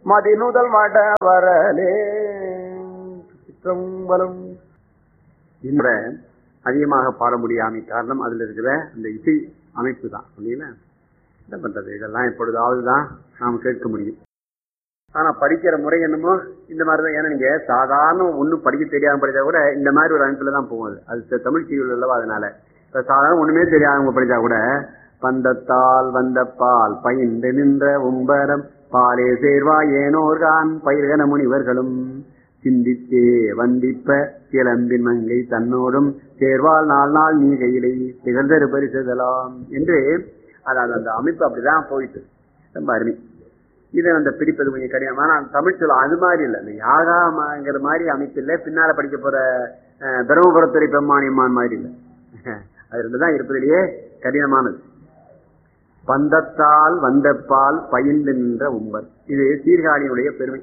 மதிநுதல் மட வரலே சிற்றம்பலம் இந்த அதிகமாக பாட முடியாமை காரணம் அதுல இருக்கிற அந்த இசை அமைப்பு தான் இல்லைங்களா என்ன பண்றது இதெல்லாம் எப்பொழுதாவது தான் நாம் கேட்க முடியும் ஆனா படிக்கிற முறை என்னமோ இந்த மாதிரி தான் ஏன்னா நீங்க சாதாரண ஒண்ணும் படிக்க தெரியாம படிச்சா கூட இந்த மாதிரி ஒரு அமைப்புல தான் போகுது அது த- தமிழ் செய்யுள் அல்லவா அதனால இப்ப சாதாரண ஒண்ணுமே தெரியாதவங்க படிச்சா கூட பந்தத்தால் வந்த பால் பயின்று நின்ற உம்பரம் பாலே சேர்வா ஏனோர்கான் பயிர்கன முனிவர்களும் சிந்தித்தே வந்திப்ப கிளம்பின் மங்கை தன்னோடும் சேர்வால் நாள் நாள் நீ கையிலை திகழ்ந்தரு பரிசுதலாம் என்று அது அது அந்த அமைப்பு அப்படிதான் போயிட்டு ரொம்ப அருமை இதை அந்த பிடிப்பது கொஞ்சம் கடினம் ஆனா தமிழ் சொல்ல அது மாதிரி இல்லை இந்த யாகாங்கிற மாதிரி அமைப்பு இல்லை பின்னால படிக்க போற அஹ், பிரம்மபுரத்துறை பெம்மானியம்மான் மாதிரி இல்லை அது ரெண்டு தான் இருப்பதிலேயே கடினமானது பந்தத்தால் வந்த பால் பயின்று நின்ற உம்பர் இது சீர்காழியுடைய பெருமை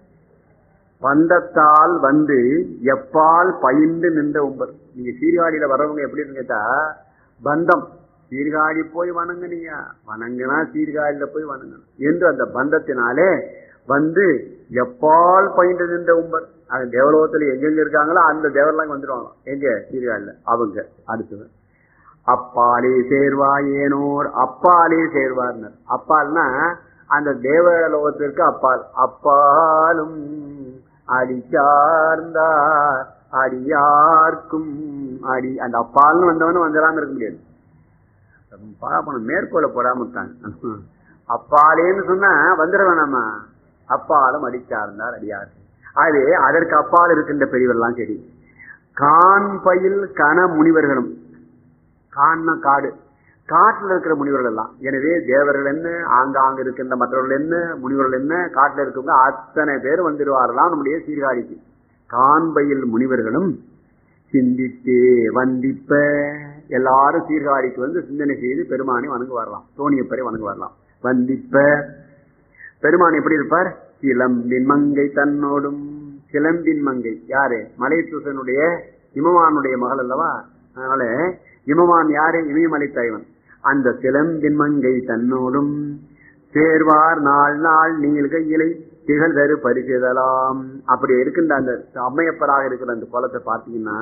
பந்தத்தால் வந்து எப்பால் பயின்று நின்ற உம்பர் நீங்க சீர்காழியில வர்றவங்க எப்படி இருக்குன்னு கேட்டா பந்தம் சீர்காழி போய் வணங்குனீங்க வணங்குனா சீர்காழியில போய் வணங்கணும் என்று அந்த பந்தத்தினாலே வந்து எப்பால் பயின்று நின்ற உம்பர் அது தேவலோகத்துல எங்கெங்க இருக்காங்களோ அந்த தேவரெல்லாம் வந்துடுவாங்க எங்க சீர்காழியில அவங்க அடுத்தது அப்பாலே சேர்வாயேனோர் அப்பாலே சேர்வார்னர் அப்பால்னா அந்த தேவலோகத்திற்கு அப்பால் அப்பாலும் அடி சார்ந்தார் அடியார்க்கும் அடி அந்த அப்பால்னு வந்தவனும் வந்துடாம இருக்க முடியாது பாப்பணும் மேற்கோளை போடாம இருக்காங்க அப்பாலேன்னு சொன்னா வந்துட வேணாமா அப்பாலும் அடிச்சார்ந்தார் அடியார் ஆகவே அதற்கு அப்பால் இருக்கின்ற பெரியவர்லாம் சரி கான் பயில் கன முனிவர்களும் கான்னா காடு காட்டுல இருக்கிற முனிவர்கள் எல்லாம் எனவே தேவர்கள் என்ன ஆங்காங்க இருக்கின்ற மற்றவர்கள் என்ன முனிவர்கள் என்ன காட்டுல இருக்கவங்க அத்தனை பேர் வந்துடுவார்களாம் நம்முடைய சீர்காழிக்கு காண்பையில் முனிவர்களும் சிந்தித்தே வந்திப்ப எல்லாரும் சீர்காழிக்கு வந்து சிந்தனை செய்து பெருமானை வணங்கு வரலாம் தோணியப்பரை வணங்கு வரலாம் வந்திப்ப பெருமான் எப்படி இருப்பார் சிலம்பின் மங்கை தன்னோடும் சிலம்பின் மங்கை யாரு மலைசூசனுடைய இமவானுடைய மகள் அல்லவா அதனால இமவான் யாரு இமயமலை தலைவன் அந்த சிலம்பின் மங்கை தன்னோடும் சேர்வார் நாள் நாள் நீள் கையிலை திகழ் தரு பரிசுதலாம் அப்படி இருக்கின்ற அந்த அம்மையப்பராக இருக்கிற அந்த குளத்தை பார்த்தீங்கன்னா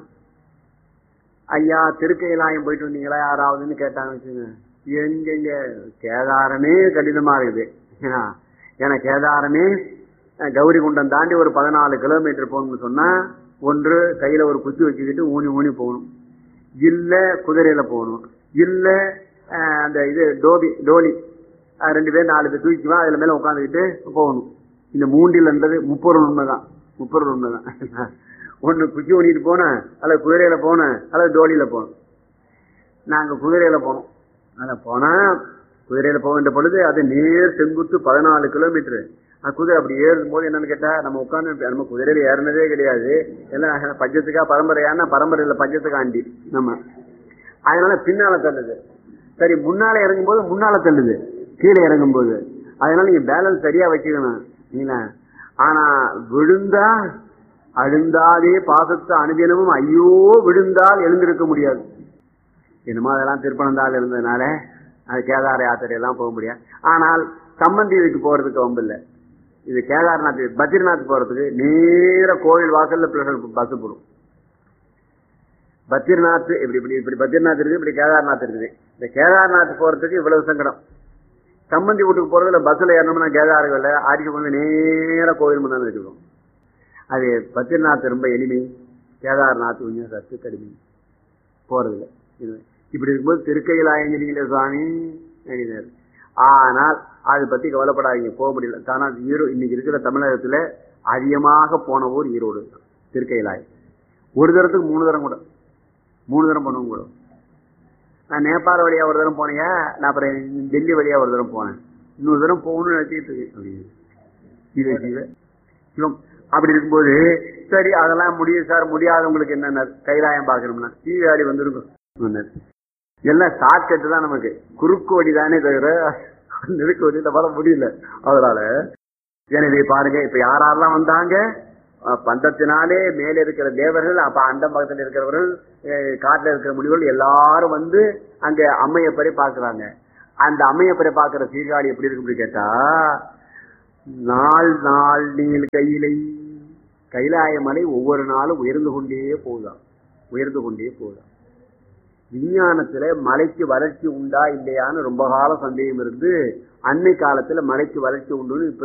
ஐயா திருக்கையிலாயம் போயிட்டு வந்தீங்களா யாராவதுன்னு கேட்டாங்க வச்சுங்க எங்கெங்க கேதாரமே கடினமா இருக்குது ஏன்னா, ஏன்னா கேதாரமே அஹ், கௌரி குண்டம் தாண்டி ஒரு பதினாலு கிலோமீட்டர் போகணும்னு சொன்னா ஒன்று கையில ஒரு குச்சி வச்சுக்கிட்டு ஊனி ஊனி போகணும் இல்ல குதிரையில போகணும் இல்ல அஹ், அந்த இது டோபி டோலி அஹ், ரெண்டு பேர் நாலு பேர் தூக்கிக்குவா அதுல மேல உட்காந்துக்கிட்டு போகணும் இந்த மூண்டில்ன்றது முப்பொருள் உண்மைதான் முப்பொருள் உண்மைதான் ஒண்ணு குச்சி ஊனிட்டு போனேன் அல்லது குதிரையில போனேன் அல்லது டோலியில போனேன் நாங்க குதிரையில போனோம் அதுல போனா குதிரையில போக வேண்டிய பொழுது அது நேர் செங்குத்து பதினாலு கிலோமீட்டர் அந்த குதிரை அப்படி ஏறும் போது என்னன்னு கேட்டா நம்ம உட்கார்ந்து நம்ம குதிரையில ஏறினதே கிடையாது எல்லாம் பஞ்சத்துக்கா பரம்பரையான பரம்பரையில பஞ்சத்துக்காண்டி நம்ம அதனால பின்னால தள்ளுது சரி முன்னால இறங்கும் போது முன்னால தள்ளுது கீழே இறங்கும் போது அதனால நீங்க பேலன்ஸ் சரியா வச்சுக்கணும் நீங்களா ஆனா விழுந்தா அழுந்தாதே பாசத்து அனுதினமும் ஐயோ விழுந்தால் எழுந்திருக்க முடியாது என்னமோ அதெல்லாம் திருப்பனந்தாள் இருந்ததுனால அது கேதார யாத்திரை எல்லாம் போக முடியாது ஆனால் சம்பந்தி இதுக்கு போறதுக்கு வம்பு இல்லை இது கேதார்நாத் பத்ரிநாத் போறதுக்கு நேர கோவில் வாசல்ல பஸ் போடும் பத்ரிநாத் இப்படி இப்படி இப்படி பத்ரிநாத் இருக்குது இப்படி கேதார்நாத் இருக்குது இந்த கேதார்நாத் போறதுக்கு இவ்வளவு சங்கடம் சம்பந்தி வீட்டுக்கு போறதுல பஸ்ல ஏறணும்னா கேதார்கள் ஆடிக்கு வந்து நேர கோவில் முன்னாடி வச்சுக்கணும் அது பத்ரிநாத் ரொம்ப எளிமை கேதார்நாத் கொஞ்சம் சத்து கடுமை போறதில்ல இது இப்படி இருக்கும்போது திருக்கையிலாயங்கிரியில சுவாமி அப்படின்னாரு. ஆனால் அதை பத்தி கவலைப்படாதீங்க போக முடியல தானா ஈரோ இன்னைக்கு இருக்கிற தமிழகத்துல அதிகமாக போன ஊர் ஈரோடு தான். திருக்கையிலாயம் ஒரு தரத்துக்கு மூணு தரம் கூட மூணு தரம் பண்ணுவோம் கூட நான் நேபாள வழியா ஒரு தரம் போனேங்க நான் அப்புறம் டெல்லி வழியா ஒரு தரம் போனேன் இன்னொரு தரம் போகணும்னு நினைச்சிட்டு இருக்கேன் அப்படின்னு. சிவ சிவ சிவம் அப்படி இருக்கும்போது சரி அதெல்லாம் முடியும் சார் முடியாதவங்களுக்கு என்னென்ன கைலாயம் பார்க்கணும்னா சீவாடி வந்துருக்கும் எல்லாம் ஷார்ட்கட் தான் நமக்கு குறுக்கு வழி தானே தவிர நெருக்கு வழியில வர முடியல அதனால எனவே பாருங்க இப்ப யாரெல்லாம் வந்தாங்க அஹ் பந்தத்தினாலே மேலே இருக்கிற தேவர்கள் அப்ப அந்த பக்கத்தில் இருக்கிறவர்கள் அஹ் காட்டுல இருக்கிற முடிவுகள் எல்லாரும் வந்து அங்க அம்மையப்பரை பார்க்கறாங்க அந்த அம்மையப்பரை பார்க்கிற சீர்காழி எப்படி இருக்கு அப்படி கேட்டா நாள் நாள் நீள் கையிலை கைலாய மலை ஒவ்வொரு நாளும் உயர்ந்து கொண்டே போகுதாம் உயர்ந்து கொண்டே போகுதாம் விஞ்ஞானத்துல மலைக்கு வளர்ச்சி உண்டா இல்லையான்னு ரொம்ப கால சந்தேகம் இருந்து அன்னை காலத்துல மலைக்கு வளர்ச்சி உண்டுன்னு இப்ப